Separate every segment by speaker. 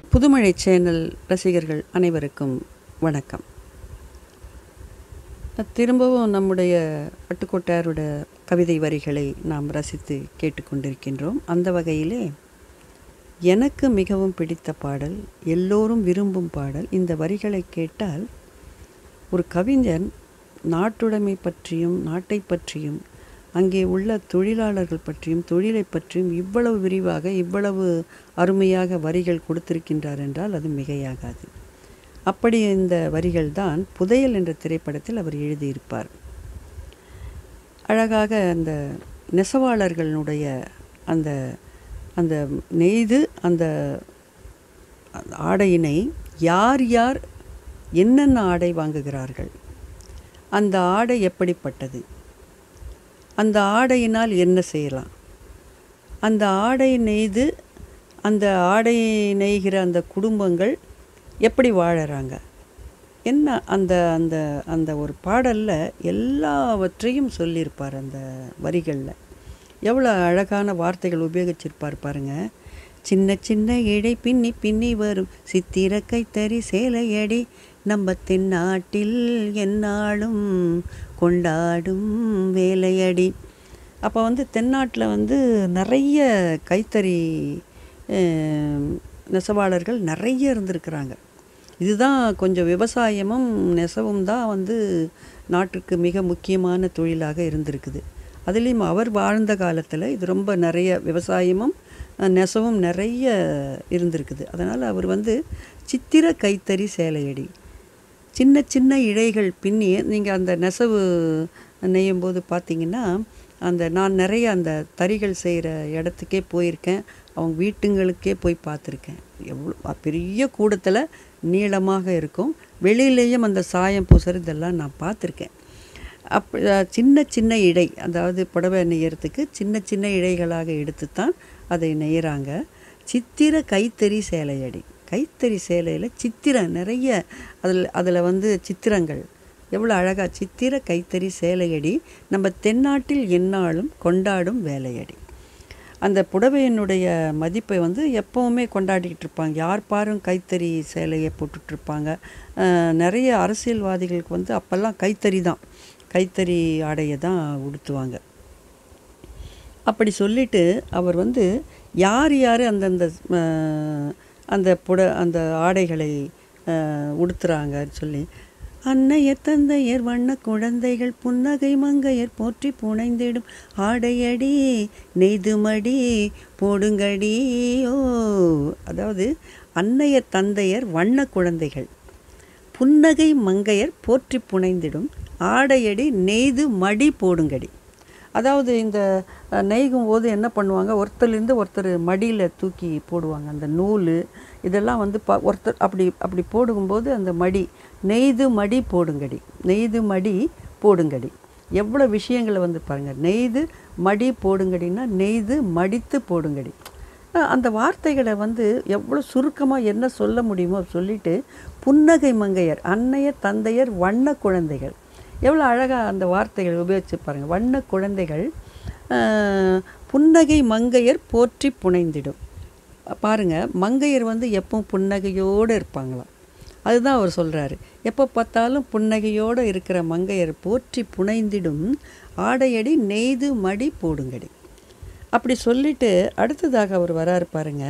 Speaker 1: புதுமழை channel ரசிகர்கள் அனைவருக்கும் வணக்கம் திரும்பவும் நம்முடைய பட்டுக்கோட்டையாரோட கவிதை வரிகளை நாம் ரசித்து கேட்டுக்கொண்டிருக்கின்றோம் அந்த வகையிலே எனக்கு மிகவும் பிடித்த பாடல் எல்லோரும் விரும்பும் பாடல் இந்த வரிகளை கேட்டால் ஒரு கவிஞன் நாட்டுடைமை பற்றியும் நாட்டை பற்றியும் அங்கே உள்ள தொழிலாளர்கள் பற்றியும் தொழிலை பற்றியும் இவ்வளவு விரிவாக இவ்வளவு அருமையாக வரிகள் கொடுத்திருக்கின்றார் என்றால் அது மிகையாகாது அப்படி இந்த வரிகள் தான் புதையல் என்ற திரைப்படத்தில் அவர் எழுதியிருப்பார் அழகாக அந்த நெசவாளர்களுடைய அந்த அந்த நெய்து அந்த ஆடையினை யார் யார் என்னென்ன ஆடை வாங்குகிறார்கள் அந்த ஆடை எப்படிப்பட்டது அந்த ஆடையினால் என்ன செய்யலாம் அந்த ஆடை நெய்து அந்த ஆடை நெய்கிற அந்த குடும்பங்கள் எப்படி வாழறாங்க என்ன அந்த அந்த அந்த ஒரு பாடலில் எல்லாவற்றையும் சொல்லியிருப்பார் அந்த வரிகளில் எவ்வளோ அழகான வார்த்தைகள் உபயோகிச்சிருப்பார் பாருங்க சின்ன சின்ன இழை பின்னி பின்னி வரும் சித்திர கைத்தறி சேலையடி நம்ம தென்னாட்டில் எந்நாளும் கொண்டாடும் வேலையடி அப்போ வந்து தென்னாட்டில் வந்து நிறைய கைத்தறி நெசவாளர்கள் நிறைய இருந்திருக்கிறாங்க இதுதான் கொஞ்சம் விவசாயமும் நெசவும் தான் வந்து நாட்டுக்கு மிக முக்கியமான தொழிலாக இருந்திருக்குது அதுலேயும் அவர் வாழ்ந்த காலத்தில் இது ரொம்ப நிறைய விவசாயமும் நெசவும் நிறைய இருந்திருக்குது அதனால் அவர் வந்து சித்திர கைத்தறி சேலையடி சின்ன சின்ன இழைகள் பின்னி நீங்கள் அந்த நெசவு நெய்யும் போது பார்த்தீங்கன்னா அந்த நான் நிறைய அந்த தறிகள் செய்கிற இடத்துக்கே போயிருக்கேன் அவங்க வீட்டுங்களுக்கே போய் பார்த்துருக்கேன் எவ்வளோ பெரிய கூடத்தில் நீளமாக இருக்கும் வெளியிலேயும் அந்த சாயம் பூசுறது இதெல்லாம் நான் பார்த்துருக்கேன் அப் சின்ன சின்ன இடை அதாவது புடவை நெய்யறதுக்கு சின்ன சின்ன இழைகளாக எடுத்து தான் அதை நெய்கிறாங்க சித்திர கைத்தறி சேலையடி கைத்தறி சேலையில் சித்திரம் நிறைய அதில் அதில் வந்து சித்திரங்கள் எவ்வளோ அழகாக சித்திர கைத்தறி சேலையடி நம்ம தென்னாட்டில் எந்நாளும் கொண்டாடும் வேலையடி அந்த புடவையினுடைய மதிப்பை வந்து எப்போவுமே கொண்டாடிக்கிட்டு இருப்பாங்க யார் பாரும் கைத்தறி சேலையை போட்டுட்ருப்பாங்க நிறைய அரசியல்வாதிகளுக்கு வந்து அப்போல்லாம் கைத்தறி தான் கைத்தறி ஆடையை தான் உடுத்துவாங்க அப்படி சொல்லிட்டு அவர் வந்து யார் யார் அந்தந்த அந்த புட அந்த ஆடைகளை உடுத்துகிறாங்கன்னு சொல்லி அன்னைய தந்தையர் வண்ண குழந்தைகள் புன்னகை மங்கையர் போற்றி புனைந்திடும் ஆடையடி நெய்துமடி போடுங்கடி ஓ அதாவது அன்னைய தந்தையர் வண்ண குழந்தைகள் புன்னகை மங்கையர் போற்றி புனைந்திடும் ஆடையடி நெய்து மடி போடுங்கடி அதாவது இந்த நெய்கும் போது என்ன பண்ணுவாங்க ஒருத்தர்லேருந்து ஒருத்தர் மடியில் தூக்கி போடுவாங்க அந்த நூல் இதெல்லாம் வந்து ப ஒருத்தர் அப்படி அப்படி போடும்போது அந்த மடி நெய்து மடி போடுங்கடி நெய்து மடி போடுங்கடி எவ்வளோ விஷயங்களை வந்து பாருங்கள் நெய்து மடி போடுங்கடின்னா நெய்து மடித்து போடுங்கடி அந்த வார்த்தைகளை வந்து எவ்வளோ சுருக்கமாக என்ன சொல்ல முடியுமோ சொல்லிட்டு புன்னகை மங்கையர் அன்னைய தந்தையர் வண்ண குழந்தைகள் எவ்வளோ அழகாக அந்த வார்த்தைகள் உபயோகிச்சு பாருங்கள் வண்ண குழந்தைகள் புன்னகை மங்கையர் போற்றி புனைந்திடும் பாருங்கள் மங்கையர் வந்து எப்பவும் புன்னகையோடு இருப்பாங்களாம் அதுதான் அவர் சொல்கிறாரு எப்போ பார்த்தாலும் புன்னகையோடு இருக்கிற மங்கையர் போற்றி புனைந்திடும் ஆடையடி நெய்து மடி போடுங்கடி அப்படி சொல்லிட்டு அடுத்ததாக அவர் வராரு பாருங்க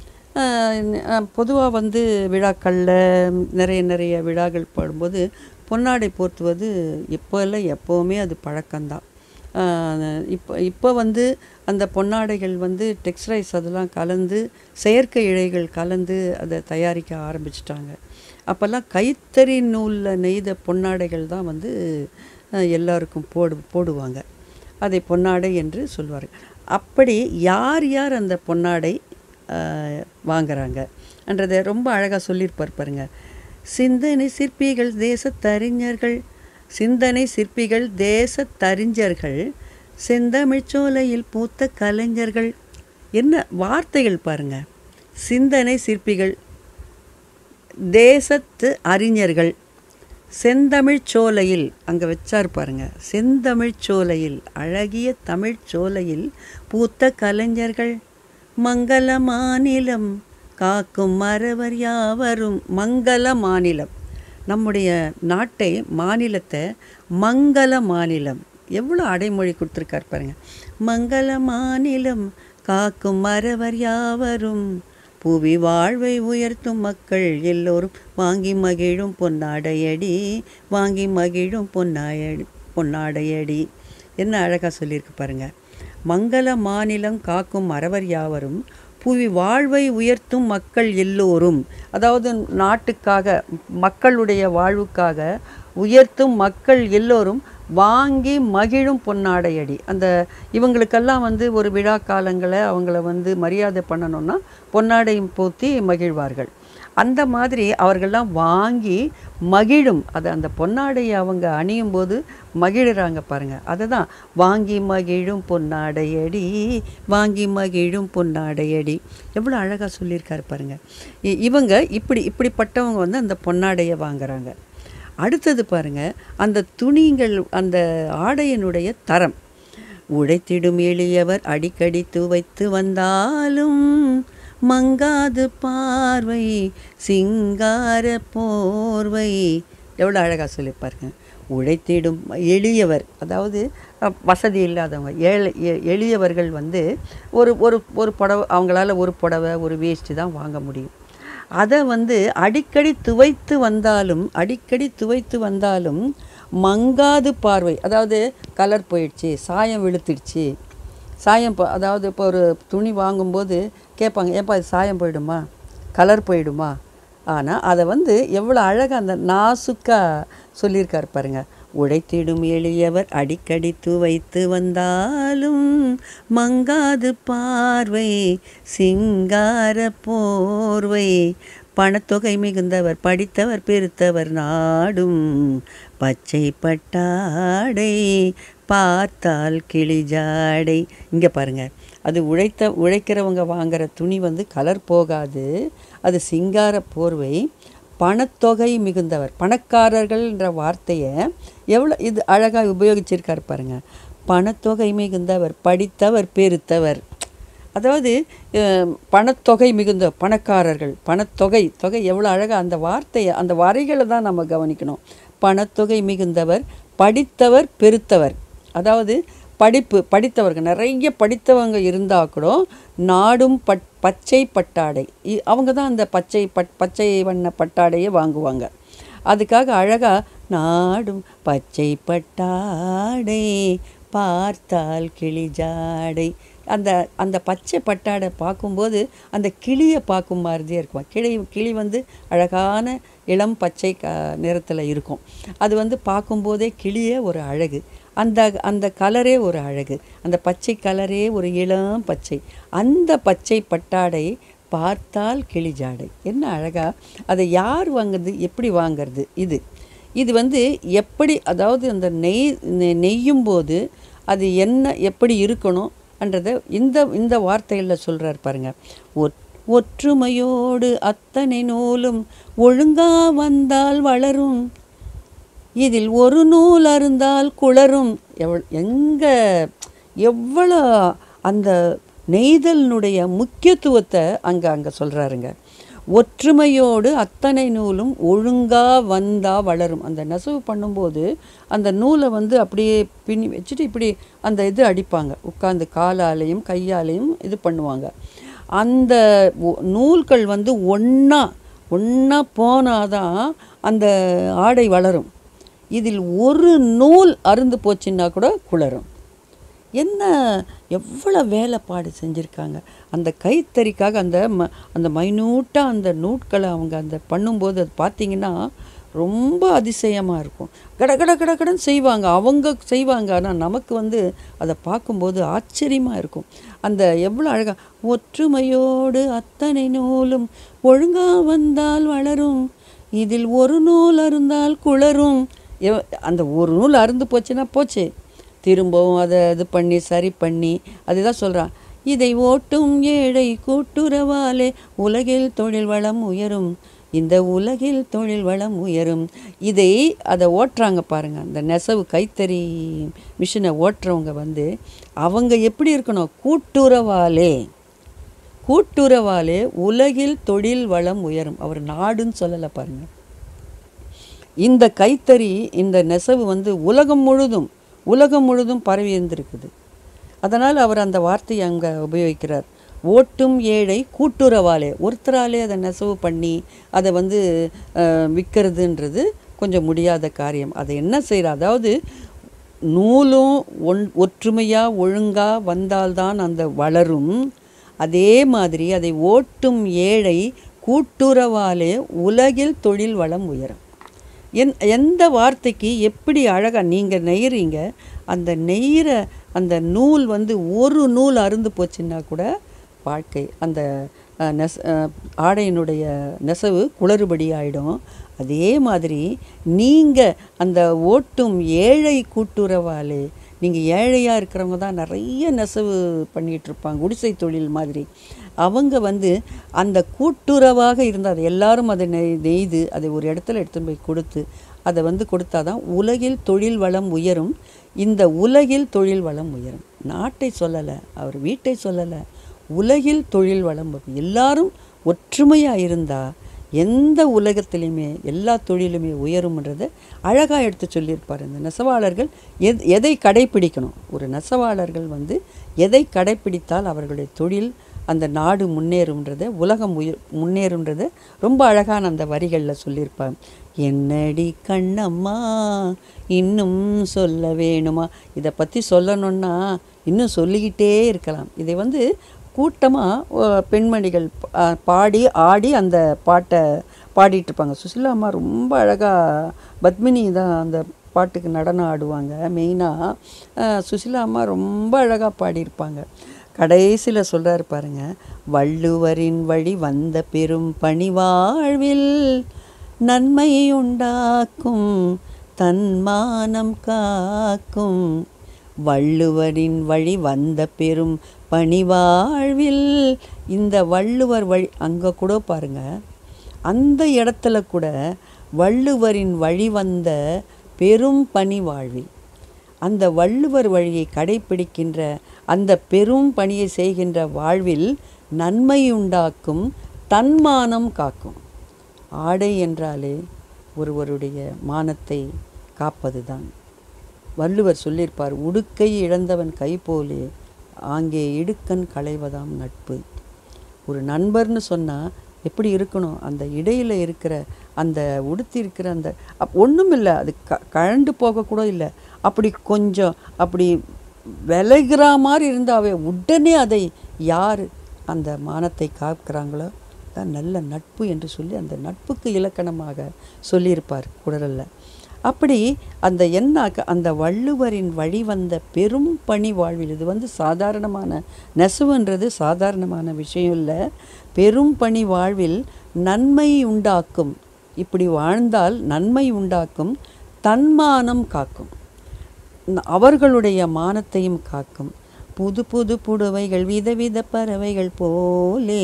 Speaker 1: பொதுவாக வந்து விழாக்களில் நிறைய நிறைய விழாக்கள் போடும்போது பொன்னாடை போர்த்துவது இப்போ இல்லை எப்போவுமே அது பழக்கம்தான் இப்போ இப்போ வந்து அந்த பொன்னாடைகள் வந்து டெக்ஸ்டைல்ஸ் அதெல்லாம் கலந்து செயற்கை இழைகள் கலந்து அதை தயாரிக்க ஆரம்பிச்சிட்டாங்க அப்போல்லாம் கைத்தறி நூலில் நெய்த பொன்னாடைகள் தான் வந்து எல்லாருக்கும் போடு போடுவாங்க அதை பொன்னாடை என்று சொல்வார்கள் அப்படி யார் யார் அந்த பொன்னாடை வாங்குறாங்க என்றதை ரொம்ப அழகாக சொல்லியிருப்பார் பாருங்க சிந்தனை சிற்பிகள் தேசத்தறிஞர்கள் சிந்தனை சிற்பிகள் தேசத்தறிஞர்கள் செந்தமிழ்ச்சோலையில் பூத்த கலைஞர்கள் என்ன வார்த்தைகள் பாருங்க சிந்தனை சிற்பிகள் தேசத்து அறிஞர்கள் செந்தமிழ்ச் சோலையில் அங்கே வச்சார் பாருங்க செந்தமிழ்ச் சோலையில் அழகிய தமிழ்ச் சோலையில் பூத்த கலைஞர்கள் மங்கள மாநிலம் காக்கும் மறவர் யாவரும் மங்கள மாநிலம் நம்முடைய நாட்டை மாநிலத்தை மங்கள மாநிலம் எவ்வளோ அடைமொழி கொடுத்துருக்கார் பாருங்க மங்கள மாநிலம் காக்கும் மறவர் யாவரும் புவி வாழ்வை உயர்த்தும் மக்கள் எல்லோரும் வாங்கி மகிழும் பொன்னாடையடி வாங்கி மகிழும் பொன்னாயடி பொன்னாடையடி என்ன அழகாக சொல்லியிருக்கு பாருங்க மங்கள மாநிலம் காக்கும் மறவர் யாவரும் புவி வாழ்வை உயர்த்தும் மக்கள் எல்லோரும் அதாவது நாட்டுக்காக மக்களுடைய வாழ்வுக்காக உயர்த்தும் மக்கள் எல்லோரும் வாங்கி மகிழும் பொன்னாடையடி அந்த இவங்களுக்கெல்லாம் வந்து ஒரு விழா காலங்களை அவங்கள வந்து மரியாதை பண்ணணும்னா பொன்னாடையும் போத்தி மகிழ்வார்கள் அந்த மாதிரி அவர்கள்லாம் வாங்கி மகிழும் அது அந்த பொன்னாடையை அவங்க அணியும் போது மகிழுறாங்க பாருங்க அதை தான் வாங்கி மகிழும் பொன்னாடையடி வாங்கி மகிழும் பொன்னாடையடி எவ்வளோ அழகாக சொல்லியிருக்காரு பாருங்க இ- இவங்க இப்படி இப்படிப்பட்டவங்க வந்து அந்த பொன்னாடையை வாங்குறாங்க அடுத்தது பாருங்க அந்த துணிகள் அந்த ஆடையினுடைய தரம் உடைத்திடும் எளியவர் அடிக்கடி துவைத்து வந்தாலும் மங்காது பார்வை சிங்கார போர்வை எவ்வளோ அழகாக சொல்லியிருப்பாருங்க உழைத்திடும் எளியவர் அதாவது அஹ், வசதி இல்லாதவங்க ஏழை எ- எளியவர்கள் வந்து ஒரு ஒரு ஒரு புடவை அவங்களால ஒரு புடவை ஒரு வேஷ்டி தான் வாங்க முடியும் அதை வந்து அடிக்கடி துவைத்து வந்தாலும் அடிக்கடி துவைத்து வந்தாலும் மங்காது பார்வை அதாவது கலர் போயிடுச்சு சாயம் வெளுத்துடுச்சு சாயம் போ அதாவது இப்போ ஒரு துணி வாங்கும்போது கேட்பாங்க ஏப்பா இது சாயம் போயிடுமா கலர் போயிடுமா ஆனால் அதை வந்து எவ்வளோ அழகாக அந்த நாசுக்காக சொல்லியிருக்காரு பாருங்க உழைத்திடும் எளியவர் அடிக்கடி துவைத்து வந்தாலும் மங்காது பார்வை சிங்கார போர்வை பணத்தொகை மிகுந்தவர் படித்தவர் பெருத்தவர் நாடும் பச்சை பட்டாடை பார்த்தால் கிளிஜாடை இங்கே பாருங்க அது உழைத்த உழைக்கிறவங்க வாங்குற துணி வந்து கலர் போகாது அது சிங்கார போர்வை பணத்தொகை மிகுந்தவர் பணக்காரர்கள்ன்ற வார்த்தையை எவ்வளோ இது அழகாக உபயோகிச்சிருக்காரு பாருங்க பணத்தொகை மிகுந்தவர் படித்தவர் பெருத்தவர் அதாவது அஹ், பணத்தொகை மிகுந்த பணக்காரர்கள் பணத்தொகை தொகை எவ்வளோ அழகாக அந்த வார்த்தையை அந்த வரிகளை தான் நம்ம கவனிக்கணும் பணத்தொகை மிகுந்தவர் படித்தவர் பெருத்தவர் அதாவது படிப்பு படித்தவர்கள் நிறைய படித்தவங்க இருந்தால் கூட நாடும் பட் பச்சை பட்டாடை இ- அவங்க தான் அந்த பச்சை பட் பச்சை வண்ண பட்டாடையை வாங்குவாங்க அதுக்காக அழகாக நாடும் பச்சை பட்டாடை பார்த்தால் கிளிஜாடை அந்த அந்த பச்சை பட்டாடை பார்க்கும்போது அந்த கிளியை பார்க்கும் மாதிரியே இருக்கும் கிளி கிளி வந்து அழகான இளம் பச்சை க நிறத்தில் இருக்கும் அது வந்து பார்க்கும்போதே கிளியே ஒரு அழகு அந்த அந்த கலரே ஒரு அழகு அந்த பச்சை கலரே ஒரு இளம் பச்சை அந்த பச்சை பட்டாடை பார்த்தால் கிளிஜாடை என்ன அழகா அதை யார் வாங்குறது எப்படி வாங்குறது இது இது வந்து எப்படி அதாவது அந்த நெய் நெ- நெய்யும் போது அது என்ன எப்படி இருக்கணும் என்றதை இந்த இந்த வார்த்தைகளில் சொல்கிறார் பாருங்க ஒற் ஒற்றுமையோடு அத்தனை நூலும் ஒழுங்கா வந்தால் வளரும் இதில் ஒரு நூல் அருந்தால் குளரும் எவ் எங்கே எவ்வளோ அந்த நெய்தலினுடைய முக்கியத்துவத்தை அங்கே அங்கே சொல்கிறாருங்க ஒற்றுமையோடு அத்தனை நூலும் ஒழுங்காக வந்தால் வளரும் அந்த நெசவு பண்ணும்போது அந்த நூலை வந்து அப்படியே பின்னி வச்சுட்டு இப்படி அந்த இது அடிப்பாங்க உட்காந்து காலாலையும் கையாலையும் இது பண்ணுவாங்க அந்த ஒ- நூல்கள் வந்து ஒன்றா ஒன்றா போனாதான் அந்த ஆடை வளரும் இதில் ஒரு நூல் அருந்து போச்சுன்னா கூட குளரும் என்ன எவ்வளோ வேலைப்பாடு செஞ்சுருக்காங்க அந்த கைத்தறிக்காக அந்த ம அந்த மைனூட்டாக அந்த நூட்களை அவங்க அந்த பண்ணும்போது அது பார்த்தீங்கன்னா ரொம்ப அதிசயமாக இருக்கும் கட கட கட கடன்னு செய்வாங்க அவங்க செய்வாங்க ஆனால் நமக்கு வந்து அதை பார்க்கும்போது ஆச்சரியமாக இருக்கும் அந்த எவ்வளோ அழகாக ஒற்றுமையோடு அத்தனை நூலும் ஒழுங்காக வந்தால் வளரும் இதில் ஒரு நூல் அருந்தால் குளரும் எவ்- அந்த ஒரு நூல் அருந்து போச்சுன்னா போச்சு திரும்பவும் அதை இது பண்ணி சரி பண்ணி அதுதான் சொல்கிறான் இதை ஓட்டும் ஏழை கூட்டுறவாலே உலகில் தொழில் வளம் உயரும் இந்த உலகில் தொழில் வளம் உயரும் இதை அதை ஓட்டுறாங்க பாருங்க அந்த நெசவு கைத்தறி மிஷினை ஓட்டுறவங்க வந்து அவங்க எப்படி இருக்கணும் கூட்டுறவாலே கூட்டுறவாலே உலகில் தொழில் வளம் உயரும் அவர் நாடுன்னு சொல்லலை பாருங்க இந்த கைத்தறி இந்த நெசவு வந்து உலகம் முழுதும் உலகம் முழுதும் பரவி இருந்திருக்குது அதனால் அவர் அந்த வார்த்தையை அங்கே உபயோகிக்கிறார் ஓட்டும் ஏழை கூட்டுறவாலே ஒருத்தராலே அதை நெசவு பண்ணி அதை வந்து அஹ், விற்கிறதுன்றது கொஞ்சம் முடியாத காரியம் அதை என்ன செய்கிற அதாவது நூலும் ஒன் ஒற்றுமையாக ஒழுங்காக வந்தால்தான் அந்த வளரும் அதே மாதிரி அதை ஓட்டும் ஏழை கூட்டுறவாலே உலகில் தொழில் வளம் உயரும் என் எந்த வார்த்தைக்கு எப்படி அழகாக நீங்கள் நெய்கிறீங்க அந்த நெய்கிற அந்த நூல் வந்து ஒரு நூல் அருந்து போச்சுன்னா கூட வாழ்க்கை அந்த அஹ், நெச அஹ், ஆடையினுடைய நெசவு குளறுபடி ஆயிடும் அதே மாதிரி நீங்கள் அந்த ஓட்டும் ஏழை கூட்டுறவாலே நீங்கள் ஏழையாக இருக்கிறவங்க தான் நிறைய நெசவு பண்ணிகிட்டு இருப்பாங்க குடிசை தொழில் மாதிரி அவங்க வந்து அந்த கூட்டுறவாக இருந்தால் அது எல்லாரும் அதை நெய் நெய்து அதை ஒரு இடத்துல எடுத்துன்னு போய் கொடுத்து அதை வந்து கொடுத்தாதான் உலகில் தொழில் வளம் உயரும் இந்த உலகில் தொழில் வளம் உயரும் நாட்டை சொல்லலை அவர் வீட்டை சொல்லலை உலகில் தொழில் வளம் வரும். எல்லாரும் ஒற்றுமையாக இருந்தால் எந்த உலகத்திலையுமே எல்லா தொழிலுமே உயரும்ன்றதை அழகாக எடுத்து சொல்லியிருப்பார் இந்த நெசவாளர்கள் எத் எதை கடைப்பிடிக்கணும் ஒரு நெசவாளர்கள் வந்து எதை கடைப்பிடித்தால் அவர்களுடைய தொழில் அந்த நாடு முன்னேறும்ன்றதை உலகம் உயர் முன்னேறும்ன்றதை ரொம்ப அழகான அந்த வரிகளில் சொல்லியிருப்பார் என்னடி கண்ணம்மா இன்னும் சொல்ல வேணுமா இதை பற்றி சொல்லணுன்னா இன்னும் சொல்லிக்கிட்டே இருக்கலாம் இதை வந்து கூட்டமாக பெண்மணிகள் பா- பாடி ஆடி அந்த பாட்டை பாடிட்டு இருப்பாங்க சுசிலா அம்மா ரொம்ப அழகாக பத்மினி தான் அந்த பாட்டுக்கு நடனம் ஆடுவாங்க மெயினாக சுசிலா அம்மா ரொம்ப அழகாக பாடியிருப்பாங்க கடைசியில் சொல்கிறாரு பாருங்க வள்ளுவரின் வழி வந்த பெரும் பணிவாழ்வில் நன்மை உண்டாக்கும் தன்மானம் காக்கும் வள்ளுவரின் வழி வந்த பெரும் பணிவாழ்வில் இந்த வள்ளுவர் வழி அங்கே கூட பாருங்க அந்த இடத்துல கூட வள்ளுவரின் வழி வந்த பெரும் பணி வாழ்வில் அந்த வள்ளுவர் வழியை கடைப்பிடிக்கின்ற அந்த பெரும் பணியை செய்கின்ற வாழ்வில் நன்மையுண்டாக்கும் தன்மானம் காக்கும் ஆடை என்றாலே ஒருவருடைய மானத்தை காப்பதுதான் வள்ளுவர் சொல்லியிருப்பார் உடுக்கை இழந்தவன் கை போலே ஆங்கே இடுக்கண் களைவதாம் நட்பு ஒரு நண்பர்னு சொன்னால் எப்படி இருக்கணும் அந்த இடையில் இருக்கிற அந்த உடுத்தி இருக்கிற அந்த அப் ஒன்றும் இல்லை அது க கழண்டு போகக்கூட இல்லை அப்படி கொஞ்சம் அப்படி விலகிற மாதிரி இருந்தாவே உடனே அதை யார் அந்த மானத்தை காக்கிறாங்களோ தான் நல்ல நட்பு என்று சொல்லி அந்த நட்புக்கு இலக்கணமாக சொல்லியிருப்பார் குடலில் அப்படி அந்த என்ன அந்த வள்ளுவரின் வழி வந்த பெரும் பணி வாழ்வில் இது வந்து சாதாரணமான நெசவுன்றது சாதாரணமான விஷயம் இல்லை பெரும் பணி வாழ்வில் நன்மை உண்டாக்கும் இப்படி வாழ்ந்தால் நன்மை உண்டாக்கும் தன்மானம் காக்கும் ந- அவர்களுடைய மானத்தையும் காக்கும் புது புது புடவைகள் விதவித பறவைகள் போலே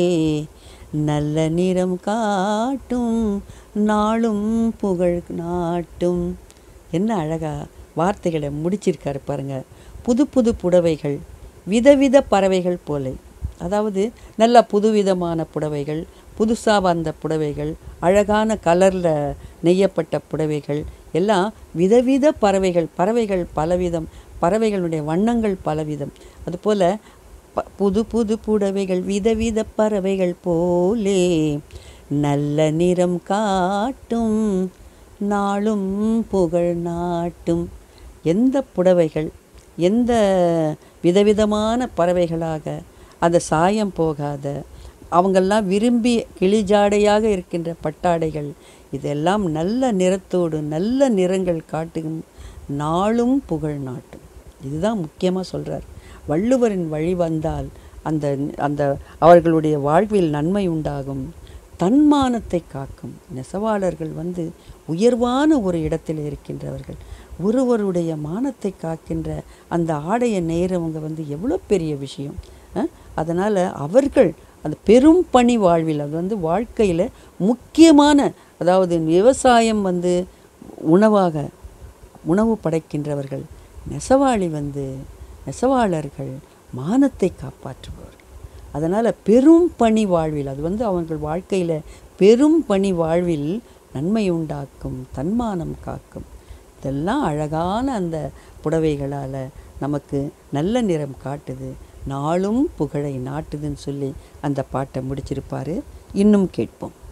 Speaker 1: நல்ல நிறம் காட்டும் நாளும் புகழ் நாட்டும் என்ன அழகா வார்த்தைகளை முடிச்சிருக்காரு பாருங்க புது புது புடவைகள் விதவித பறவைகள் போலே அதாவது நல்ல புதுவிதமான புடவைகள் புதுசாக வந்த புடவைகள் அழகான கலரில் நெய்யப்பட்ட புடவைகள் எல்லாம் விதவித பறவைகள் பறவைகள் பலவிதம் பறவைகளுடைய வண்ணங்கள் பலவிதம் அதுபோல் ப- புது புது புடவைகள் விதவித பறவைகள் போலே நல்ல நிறம் காட்டும் நாளும் புகழ் நாட்டும் எந்த புடவைகள் எந்த விதவிதமான பறவைகளாக அந்த சாயம் போகாத அவங்கெல்லாம் விரும்பி கிளிஜாடையாக இருக்கின்ற பட்டாடைகள் இதெல்லாம் நல்ல நிறத்தோடு நல்ல நிறங்கள் காட்டும் நாளும் புகழ் நாட்டும் இதுதான் முக்கியமாக சொல்கிறார் வள்ளுவரின் வழி வந்தால் அந்த அந்த அவர்களுடைய வாழ்வில் நன்மை உண்டாகும் தன்மானத்தை காக்கும் நெசவாளர்கள் வந்து உயர்வான ஒரு இடத்தில் இருக்கின்றவர்கள் ஒருவருடைய மானத்தை காக்கின்ற அந்த ஆடைய நேரவங்க வந்து எவ்வளோ பெரிய விஷயம் அதனால் அவர்கள் அந்த பெரும் பணி வாழ்வில் அது வந்து வாழ்க்கையில் முக்கியமான அதாவது விவசாயம் வந்து உணவாக உணவு படைக்கின்றவர்கள் நெசவாளி வந்து நெசவாளர்கள் மானத்தை காப்பாற்றுபவர்கள் அதனால் பெரும் பணி வாழ்வில் அது வந்து அவர்கள் வாழ்க்கையில் பெரும் பணி வாழ்வில் நன்மை உண்டாக்கும் தன்மானம் காக்கும் இதெல்லாம் அழகான அந்த புடவைகளால் நமக்கு நல்ல நிறம் காட்டுது நாளும் புகழை நாட்டுதுன்னு சொல்லி அந்த பாட்டை முடிச்சிருப்பாரு இன்னும் கேட்போம்